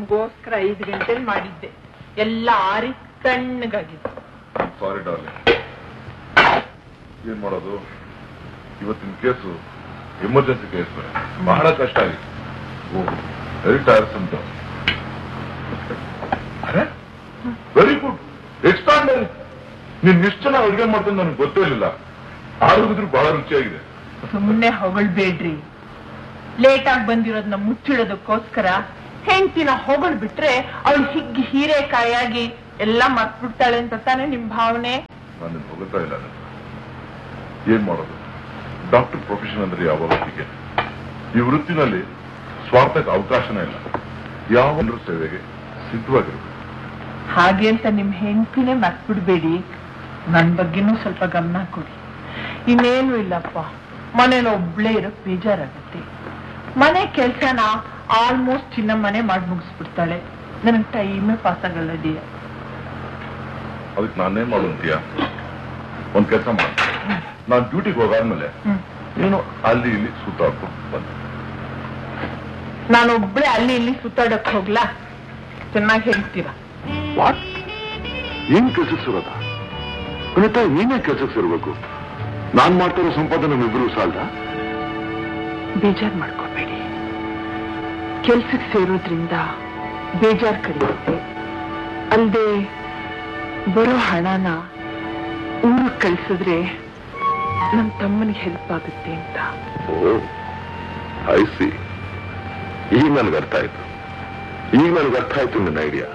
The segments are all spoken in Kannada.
ನಿಮ್ಗೋಸ್ಕರ ಐದು ಗಂಟೆಲಿ ಮಾಡಿದ್ದೆ ಎಲ್ಲ ಆರಿ ತಣ್ಣಗಾಗಿದೆ ಸಾರಿ ಡಾರ್ಲಿಂಗ್ ಏನ್ ಮಾಡೋದು ಇವತ್ತಿನ ಕೇಸು ಎಮರ್ಜೆನ್ಸಿ ಕೇಸ್ ಬೇರೆ ಬಹಳ ಕಷ್ಟ ಆಗಿದೆ ಓ ವೆರಿ ಟೈರ್ಸ್ ಅಂತ ವೆರಿ ಗುಡ್ ಎಕ್ಸ್ಟ್ರಾಂಡರಿ ನೀನ್ ಇಷ್ಟು ಚೆನ್ನಾಗಿ ಅಡುಗೆ ಮಾಡ್ಕೊಂಡು ನನಗೆ ಗೊತ್ತೇ ಇರಲಿಲ್ಲ ಆರೋಗ್ಯದ್ರು ಬಹಳ ರುಚಿಯಾಗಿದೆ ಸುಮ್ಮನೆ ಹೊಗಳ್ಬೇಡ್ರಿ ಲೇಟ್ ಆಗಿ ಬಂದಿರೋದನ್ನ ಮುಚ್ಚಿಡೋದಕ್ಕೋಸ್ಕರ ಹೆಂಡ್ತಿನ ಹೊಗಳ್ ಬಿಟ್ರೆ ಅವಳು ಹಿಗ್ಗಿ ಹೀರೆಕಾಯಾಗಿ ಎಲ್ಲ ಮರ್ತ್ಬಿಡ್ತಾಳೆ ಅಂತ ತಾನೇ ನಿಮ್ ಭಾವನೆ ನಾನು ಹೋಗುತ್ತಾ ಇಲ್ಲ ನಾನು. ಏನ್ ಮಾಡೋದು ಡಾಕ್ಟರ್ ಪ್ರೊಫೆಷನ್ ಅಂದ್ರೆ ಯಾವಾಗ ಹೀಗೆ ಈ ವೃತ್ತಿನಲ್ಲಿ ಸ್ವಾರ್ಥಕ್ಕೆ ಅವಕಾಶನೇ ಇಲ್ಲ ಯಾವ ಜನರ ಸೇವೆಗೆ ಸಿದ್ಧವಾಗಿರ್ಬೇಕು ಹಾಗೆ ಅಂತ ನಿಮ್ ಹೆಂಡ್ತಿನೇ ಮರ್ತ್ಬಿಡ್ಬೇಡಿ ನನ್ ಬಗ್ಗೆನೂ ಸ್ವಲ್ಪ ಗಮನ ಕೊಡಿ ಇನ್ನೇನು ಇಲ್ಲಪ್ಪ ಮನೇಲಿ ಒಬ್ಳೇ ಇರೋಕ್ ಬೇಜಾರಾಗತ್ತೆ ಮನೆ ಕೆಲ್ಸನ ಆಲ್ಮೋಸ್ಟ್ ಚಿನ್ನ ಮನೆ ಮಾಡಿ ಮುಗಿಸ್ಬಿಡ್ತಾಳೆ ನನಗ್ ಟೈಮೇ ಪಾಸ್ ಆಗಲ್ಲ ಡಿಯ ಅದಕ್ಕೆ ನಾನೇನ್ ಮಾಡುವಂತೀಯ ಒಂದ್ ಕೆಲಸ ಮಾಡ ನಾನ್ ಡ್ಯೂಟಿಗೆ ಹೋಗಾದ್ಮೇಲೆ ಹ್ಮ್ ನೀನು ಅಲ್ಲಿ ಇಲ್ಲಿ ಸುತ್ತಾಡ್ಕೊಂಡು ಬಂದೆ ನಾನೊಬ್ಳೆ ಅಲ್ಲಿ ಇಲ್ಲಿ ಸುತ್ತಾಡಕ್ ಹೋಗ್ಲಾ ಚೆನ್ನಾಗಿ ಹೇಳ್ತೀರಾ ವಾಟ್ ಏನ್ ಕೆಲ್ಸಕ್ಕೆ ಸೇರೋದ ಅನಿತಾ ನೀನೇ ಕೆಲ್ಸಕ್ಕೆ ಸೇರ್ಬೇಕು ನಾನ್ ಮಾಡ್ತಿರೋ ಸಂಪಾದನೆ ನಮ್ಮಿಬ್ರು ಸಾಲದ ಬೇಜಾರ್ ಮಾಡ್ಕೋಬೇಡಿ ಕೆಲ್ಸಕ್ಕೆ ಸೇರೋದ್ರಿಂದ ಬೇಜಾರ್ ಕಲಿಯುತ್ತೆ ಅಲ್ದೆ ಬರೋ ಹಣನ ಊರಿಗೆ ಕಳ್ಸಿದ್ರೆ ನಮ್ ತಮ್ಮನಿಗೆ ಹೆಲ್ಪ್ ಆಗುತ್ತೆ ಅಂತ ಓ ಐ ಸಿ ಈಗ ನನಗೆ ಅರ್ಥ ಆಯ್ತು ಈಗ ನನಗೆ ಅರ್ಥ ಆಯ್ತು ನಿನ್ನ ಐಡಿಯಾ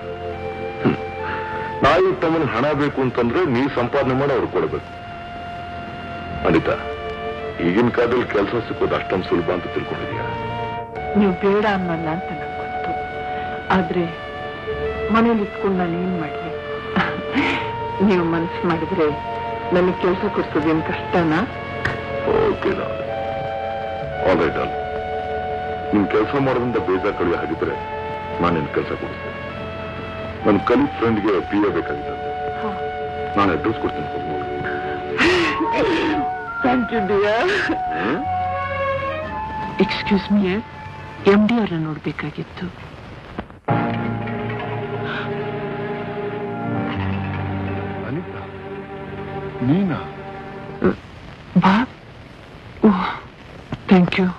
ನಾಯಿ ತಮ್ಮನ ಹಣ ಬೇಕು ಅಂತಂದ್ರೆ ನೀ ಸಂಪಾದನೆ ಮಾಡಿ ಅವ್ರಿಗೆ ಕೊಡಬೇಕು ಅನಿತಾ ಈಗಿನ ಕಾಲದಲ್ಲಿ ಕೆಲಸ ಸಿಕ್ಕೋದು ಅಷ್ಟೊಂದು ಸುಲಭ ಅಂತ ತಿಳ್ಕೊಂಡಿದ್ಯಾ ನೀವು ಬೇಡ ಅನ್ನಲ್ಲ ಅಂತ ನಂಗೆ ಗೊತ್ತು ಆದ್ರೆ ಮನೇಲಿ ಇಟ್ಕೊಂಡು ನಾನು ಏನ್ ಮಾಡ್ಲಿ ನೀವು ಮನ್ಸು ಮಾಡಿದ್ರೆ ನನಗೆ ಕೆಲಸ ಕೊಡ್ಸೋದೇನ್ ಕಷ್ಟನಾ ಓಕೆ ಆಲ್ ರೈಟ್ ಆಲ್ ನಿನ್ ಕೆಲಸ ಮಾಡೋದ್ರಿಂದ ಬೇಜಾರ್ ಕಳಿಯೋ ಹಾಗಿದ್ರೆ ನಾನು ನಿನ್ ಕೆಲಸ ಕೊಡ್ತೇನೆ ನನ್ನ ಕಲಿ ಫ್ರೆಂಡ್ಗೆ ಪಿ ಎ ಬೇಕಾಗಿತ್ತು ನಾನು ಅಡ್ರೆಸ್ ಕೊಡ್ತೀನಿ ಹೋಗ್ಬೋದು. Thank you dear hmm? Excuse me M D ಅವರನ್ನ ನೋಡ್ಬೇಕಾಗಿತ್ತು ಅನಿತಾ ನೀನಾ ಬಾ ಓ ಥ್ಯಾಂಕ್ ಯು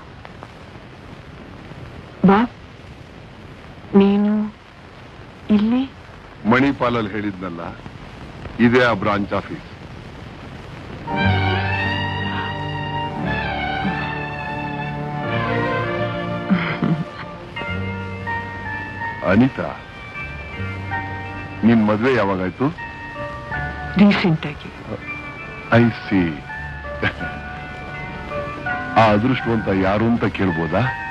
ಬಾ ನೀನು ಇಲ್ಲಿ ಮಣಿಪಾಲಲ್ಲಿ ಹೇಳಿದ್ನಲ್ಲ ಇದೇ ಆ ಬ್ರಾಂಚ್ ಆಫೀಸ್ ಅನಿತಾ ನಿನ್ ಮದ್ವೆ ಯಾವಾಗಾಯ್ತು ರೀಸೆಂಟ್ ಆಗಿ ಐ ಸಿ ಆ ಅದೃಷ್ಟವಂತ ಯಾರು ಅಂತ ಕೇಳ್ಬೋದಾ